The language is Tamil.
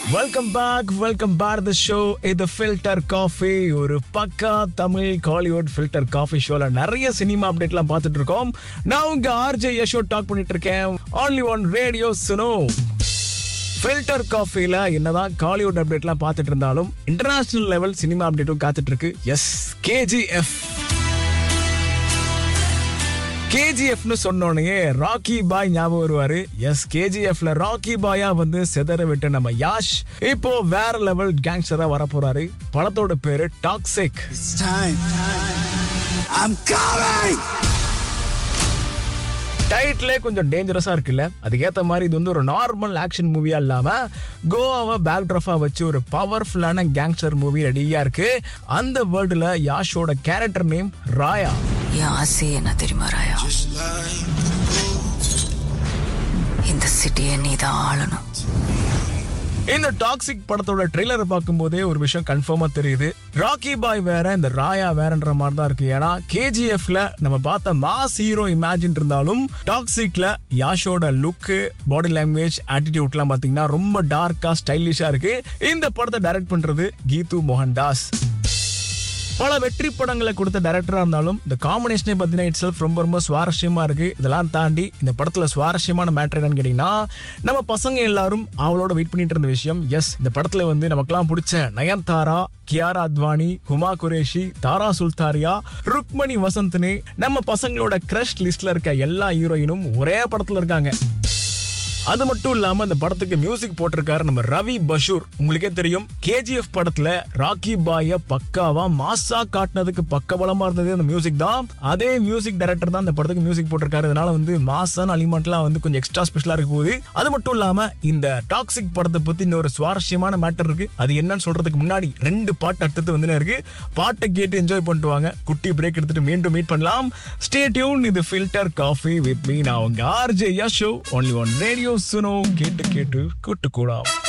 Welcome back welcome back the show இது ஃபில்டர் காஃபி ஒரு பக்கா தமிழ் காலிவுட் ஃபில்டர் காஃபி ஷோல நிறைய சினிமா அப்டேட்லாம் பார்த்துட்டு இருக்கோம் நான் உங்க ஆர்ஜே யஷோ டாக் பண்ணிட்டு இருக்கேன் only one radio Suno filter காஃபில என்னதான் காலிவுட் அப்டேட்லாம் பார்த்துட்டு இருந்தாலும் இன்டர்நேஷனல் லெவல் சினிமா அப்டேட்டும் காத்துட்டு இருக்கு எஸ் கேஜிஎஃப் கேஜிஎஃப்னு சொன்னோடனே ராக்கி பாய் ஞாபகம் வருவாரு எஸ் கேஜிஎஃப்ல ராக்கி பாயா வந்து செதற விட்ட நம்ம யாஷ் இப்போ வேற லெவல் கேங்ஸ்டரா வர போறாரு படத்தோட பேரு toxic It's time. I'm coming! டைட்டிலே கொஞ்சம் டேஞ்சரஸா இருக்குல்ல அதுக்கேத்த மாதிரி இது வந்து ஒரு நார்மல் ஆக்ஷன் மூவியா இல்லாம கோவாவை பேக்ட்ரஃபா வச்சு ஒரு பவர்ஃபுல்லான கேங்ஸ்டர் மூவி ரெடியா இருக்கு அந்த வேர்ல்டுல யாஷோட கேரக்டர் நேம் ராயா என் ஆசை என்ன தெரியுமா ராயா Just like இந்த சிட்டியை நீ தான் ஆளணும் இந்த டாக்ஸிக் படத்தோட ட்ரெய்லரை பார்க்கும்போதே ஒரு விஷயம் கன்ஃபார்மா தெரியுது ராக்கி பாய் வேற இந்த ராயா வேறன்ற மாதிரி தான் இருக்கு ஏன்னா கேஜிஎஃப்ல நம்ம பார்த்த மாஸ் ஹீரோ இமேஜின் இருந்தாலும் டாக்ஸிக்ல யாஷோட லுக்கு பாடி லாங்குவேஜ் ஆட்டிடியூட்லாம் பாத்தீங்கன்னா ரொம்ப டார்க்கா ஸ்டைலிஷா இருக்கு இந்த படத்தை டைரக்ட் பண்றது கீது மோகன் தாஸ் பல வெற்றி படங்களை கொடுத்த டைரக்டரா இருந்தாலும் இந்த காம்பினேஷனே பார்த்தீங்கன்னா இட் செல்ஃப் ரொம்ப ரொம்ப சுவாரஸ்யமா இருக்கு இதெல்லாம் தாண்டி இந்த படத்துல சுவாரஸ்யமான மேட்டர் என்னன்னு கேட்டீங்கன்னா நம்ம பசங்க எல்லாரும் அவளோட வெயிட் பண்ணிட்டு இருந்த விஷயம் எஸ் இந்த படத்துல வந்து நமக்கெல்லாம் பிடிச்ச நயன்தாரா கியாரா அத்வானி ஹுமா குரேஷி தாரா சுல்தாரியா ருக்மணி வசந்த்னு நம்ம பசங்களோட கிரஷ் லிஸ்ட்ல இருக்க எல்லா ஹீரோயினும் ஒரே படத்துல இருக்காங்க அது மட்டும் இல்லாம இந்த படத்துக்கு மியூசிக் போட்டிருக்காரு நம்ம ரவி பஷூர் உங்களுக்கே தெரியும் கேஜிஎஃப் படத்துல ராக்கி பாய பக்காவா மாசா காட்டினதுக்கு பக்கபலமா இருந்தது அந்த மியூசிக் தான் அதே மியூசிக் டைரக்டர் தான் இந்த படத்துக்கு மியூசிக் போட்டிருக்காரு அதனால வந்து மாசான அலிமெண்ட்லாம் வந்து கொஞ்சம் எக்ஸ்ட்ரா ஸ்பெஷலா இருக்க போகுது அது மட்டும் இல்லாம இந்த டாக்ஸிக் படத்தை பத்தி இன்னொரு சுவாரஸ்யமான மேட்டர் இருக்கு அது என்னன்னு சொல்றதுக்கு முன்னாடி ரெண்டு பாட்டு அடுத்தது வந்து இருக்கு பாட்டை கேட்டு என்ஜாய் பண்ணிட்டு வாங்க குட்டி பிரேக் எடுத்துட்டு மீண்டும் மீட் பண்ணலாம் ஸ்டே டியூன் இது ஃபில்டர் காஃபி வித் மீ நான் உங்க RJ Yasho only one radio Suno கேட்டு கேட்டு கூட்டு கூடாம்